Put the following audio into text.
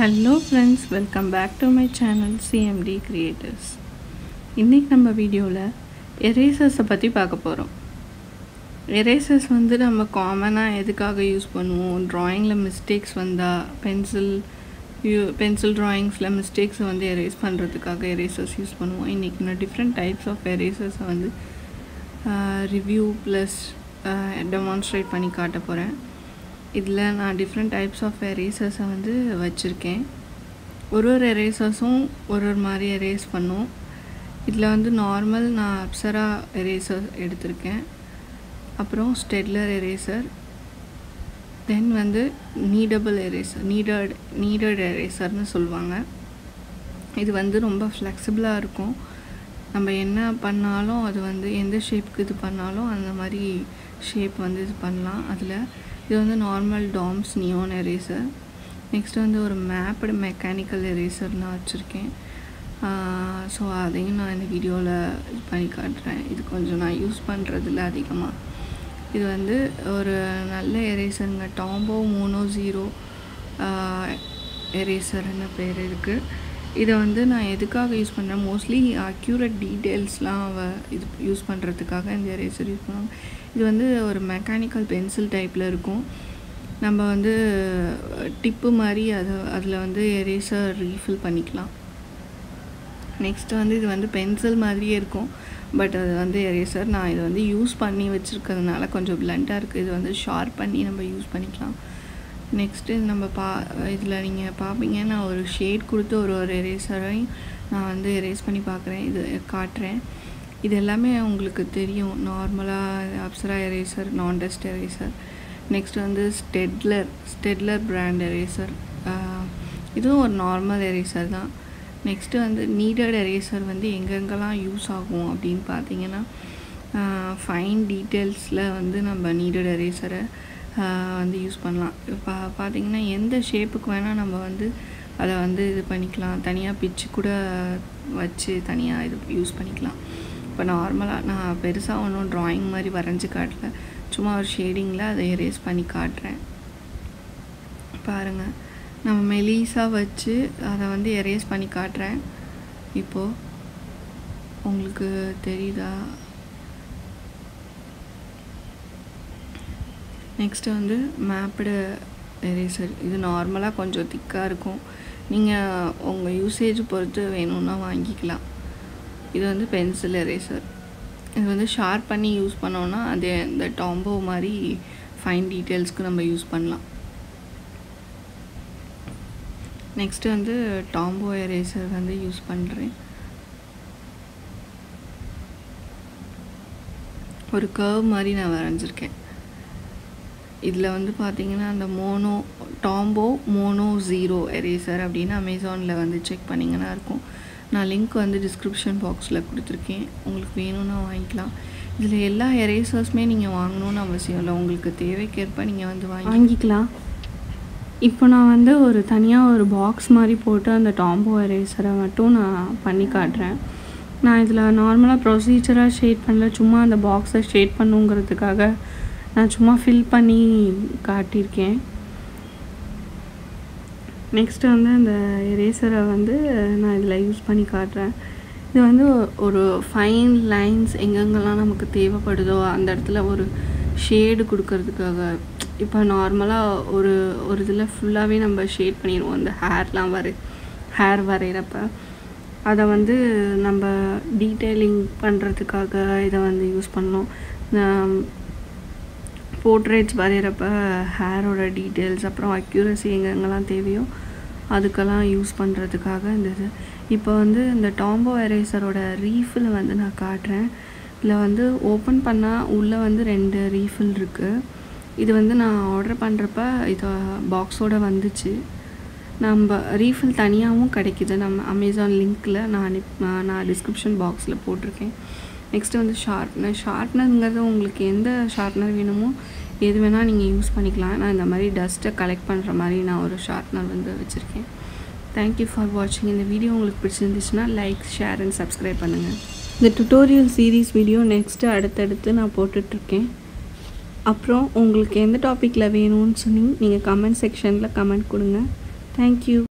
hello friends welcome back to my channel CMT creators இன்றைக்கி நம்ம வீடியோவில் எரேசர்ஸை பற்றி பார்க்க போகிறோம் எரேசர்ஸ் வந்து நம்ம காமனாக எதுக்காக யூஸ் பண்ணுவோம் ட்ராயிங்கில் மிஸ்டேக்ஸ் வந்தால் பென்சில் யூ பென்சில் ட்ராயிங்ஸில் மிஸ்டேக்ஸை வந்து எரேஸ் பண்ணுறதுக்காக எரேசர்ஸ் யூஸ் பண்ணுவோம் இன்றைக்கி நான் டிஃப்ரெண்ட் டைப்ஸ் ஆஃப் எரேசர்ஸை வந்து ரிவ்யூ ப்ளஸ் டெமான்ஸ்ட்ரேட் பண்ணி காட்ட போகிறேன் இதில் நான் டிஃப்ரெண்ட் டைப்ஸ் ஆஃப் எரேசர்ஸை வந்து வச்சுருக்கேன் ஒரு ஒரு எரேசர்ஸும் ஒரு ஒரு மாதிரி எரேஸ் பண்ணும் இதில் வந்து நார்மல் நான் அப்சரா எரேசர் எடுத்திருக்கேன் அப்புறம் ஸ்டெட்லர் எரேசர் தென் வந்து நீடபிள் எரேசர் நீடட் நீடட் எரேசர்னு சொல்லுவாங்க இது வந்து ரொம்ப ஃப்ளெக்சிபிளாக இருக்கும் நம்ம என்ன பண்ணாலும் அது வந்து எந்த ஷேப்புக்கு இது பண்ணாலும் அந்த மாதிரி ஷேப் வந்து இது பண்ணலாம் அதில் இது வந்து normal Doms neon eraser next வந்து ஒரு மேப்டு மெக்கானிக்கல் எரேசர் நான் வச்சுருக்கேன் ஸோ அதையும் நான் இந்த வீடியோவில் இது பண்ணி காட்டுறேன் இது கொஞ்சம் நான் யூஸ் பண்ணுறதில்ல அதிகமாக இது வந்து ஒரு நல்ல எரேசருங்க டாம்போ மூணோ ஜீரோ எரேசர்னு பேர் இருக்குது இதை வந்து நான் எதுக்காக யூஸ் பண்ணுறேன் மோஸ்ட்லி அக்யூரேட் டீட்டெயில்ஸ்லாம் இது யூஸ் பண்ணுறதுக்காக இந்த எரேசர் யூஸ் பண்ணுவாங்க இது வந்து ஒரு மெக்கானிக்கல் பென்சில் டைப்பில் இருக்கும் நம்ம வந்து டிப்பு மாதிரி அதை அதில் வந்து எரேசர் ரீஃபில் பண்ணிக்கலாம் நெக்ஸ்ட்டு வந்து இது வந்து பென்சில் மாதிரியே இருக்கும் பட் அது வந்து எரேசர் நான் இதை வந்து யூஸ் பண்ணி வச்சுருக்கிறதுனால கொஞ்சம் பிளண்ட்டாக இருக்குது இது வந்து ஷார்ப் பண்ணி நம்ம யூஸ் பண்ணிக்கலாம் நெக்ஸ்ட்டு நம்ம பா இதில் நீங்கள் பார்ப்பீங்க நான் ஒரு ஷேட் கொடுத்து ஒரு ஒரு எரேசரையும் நான் வந்து எரேஸ் பண்ணி பார்க்குறேன் இது காட்டுறேன் இது எல்லாமே உங்களுக்கு தெரியும் நார்மலாக Apsara eraser non dust eraser next வந்து ஸ்டெட்லர் ஸ்டெட்லர் பிராண்ட் எரேசர் இதுவும் ஒரு நார்மல் எரேசர் தான் நெக்ஸ்ட்டு வந்து நீடட் எரேசர் வந்து எங்கெங்கெல்லாம் யூஸ் ஆகும் அப்படின்னு பார்த்தீங்கன்னா ஃபைன் டீட்டெயில்ஸில் வந்து நம்ம நீடட் எரேசரை வந்து யூஸ் பண்ணலாம் இப்போ பார்த்தீங்கன்னா எந்த ஷேப்புக்கு வேணால் நம்ம வந்து அதை வந்து இது பண்ணிக்கலாம் தனியாக பிச்சு கூட வச்சு தனியாக இது யூஸ் பண்ணிக்கலாம் இப்போ நார்மலாக நான் பெருசாக ஒன்றும் ட்ராயிங் மாதிரி வரைஞ்சி காட்டல சும்மா ஒரு ஷேடிங்கில் அதை எரேஸ் பண்ணி காட்டுறேன் பாருங்கள் நம்ம மெலீஸாக வச்சு அதை வந்து எரேஸ் பண்ணி காட்டுறேன் இப்போது உங்களுக்கு தெரியுதா நெக்ஸ்ட்டு வந்து மேப்டு எரேசர் இது நார்மலாக கொஞ்சம் திக்காக இருக்கும் நீங்கள் உங்கள் யூசேஜ் பொறுத்து வேணும்னா வாங்கிக்கலாம் இது வந்து பென்சில் எரேசர் இது வந்து ஷார்ப் பண்ணி யூஸ் பண்ணோன்னா அது இந்த டாம்போ மாதிரி ஃபைன் டீட்டெயில்ஸ்க்கு நம்ம யூஸ் பண்ணலாம் நெக்ஸ்ட்டு வந்து டாம்போ எரேசர் வந்து யூஸ் பண்ணுறேன் ஒரு கர்வ் மாதிரி நான் வரைஞ்சிருக்கேன் இதில் வந்து பார்த்தீங்கன்னா அந்த mono Tombow mono zero eraser அப்படின்னு அமேசானில் வந்து செக் பண்ணிங்கன்னா இருக்கும் நான் லிங்க் வந்து டிஸ்கிரிப்ஷன் பாக்ஸில் கொடுத்துருக்கேன் உங்களுக்கு வேணும்னா வாங்கிக்கலாம் இதில் எல்லா எரேசர்ஸுமே நீங்கள் வாங்கணும்னு அவசியம் இல்லை உங்களுக்கு தேவைக்கேற்ப நீங்கள் வந்து வாங்கி வாங்கிக்கலாம் இப்போ நான் வந்து ஒரு தனியாக ஒரு பாக்ஸ் மாதிரி போட்டு அந்த டாம்போ எரேசரை மட்டும் நான் பண்ணி காட்டுறேன் நான் இதில் நார்மலாக ப்ரொசீஜராக ஷேட் பண்ணல சும்மா அந்த பாக்ஸை ஷேட் பண்ணுங்கிறதுக்காக நான் சும்மா ஃபில் பண்ணி காட்டியிருக்கேன் நெக்ஸ்ட்டு வந்து அந்த எரேசரை வந்து நான் இதில் யூஸ் பண்ணி காட்டுறேன் இது வந்து ஒரு ஃபைன் லைன்ஸ் எங்கெங்கெல்லாம் நமக்கு தேவைப்படுதோ அந்த இடத்துல ஒரு ஷேடு கொடுக்கறதுக்காக இப்போ நார்மலாக ஒரு ஒரு இதில் ஃபுல்லாகவே நம்ம ஷேட் பண்ணிடுவோம் அந்த ஹேர்லாம் வரை ஹேர் வரைகிறப்ப அதை வந்து நம்ம டீட்டெயிலிங் பண்ணுறதுக்காக இதை வந்து யூஸ் பண்ணோம் போர்ட்ரேட்ஸ் வரைகிறப்ப ஹேரோட டீட்டெயில்ஸ் அப்புறம் அக்யூரசி எங்கெங்கெல்லாம் தேவையோ அதுக்கெல்லாம் யூஸ் பண்ணுறதுக்காக இந்த இது இப்போ வந்து இந்த டாம்போ எரேசரோட ரீஃபில் வந்து நான் காட்டுறேன் இதில் வந்து ஓப்பன் பண்ணால் உள்ளே வந்து ரெண்டு ரீஃபில் இருக்குது இது வந்து நான் ஆர்டர் பண்ணுறப்ப இது பாக்ஸோடு வந்துச்சு நம்ம ரீஃபில் தனியாகவும் கிடைக்கிது நம்ம அமேசான் லிங்க்கில் நான் அனுப் நான் டிஸ்கிரிப்ஷன் பாக்ஸில் போட்டிருக்கேன் நெக்ஸ்ட்டு வந்து ஷார்ப்னர் ஷார்ப்னருங்கிறது உங்களுக்கு எந்த ஷார்ப்னர் வேணுமோ எது வேணால் நீங்கள் யூஸ் பண்ணிக்கலாம் நான் இந்த மாதிரி டஸ்ட்டை கலெக்ட் பண்ணுற மாதிரி நான் ஒரு ஷார்ப்னர் வந்து வச்சுருக்கேன் தேங்க்யூ ஃபார் வாட்சிங் இந்த வீடியோ உங்களுக்கு பிடிச்சிருந்துச்சுன்னா லைக் ஷேர் அண்ட் சப்ஸ்கிரைப் பண்ணுங்கள் இந்த டுட்டோரியல் சீரீஸ் வீடியோ நெக்ஸ்ட்டு அடுத்தடுத்து நான் போட்டுட்ருக்கேன் அப்புறம் உங்களுக்கு எந்த டாப்பிக்கில் வேணும்னு சொல்லி நீங்கள் கமெண்ட் செக்ஷனில் கமெண்ட் கொடுங்க தேங்க்யூ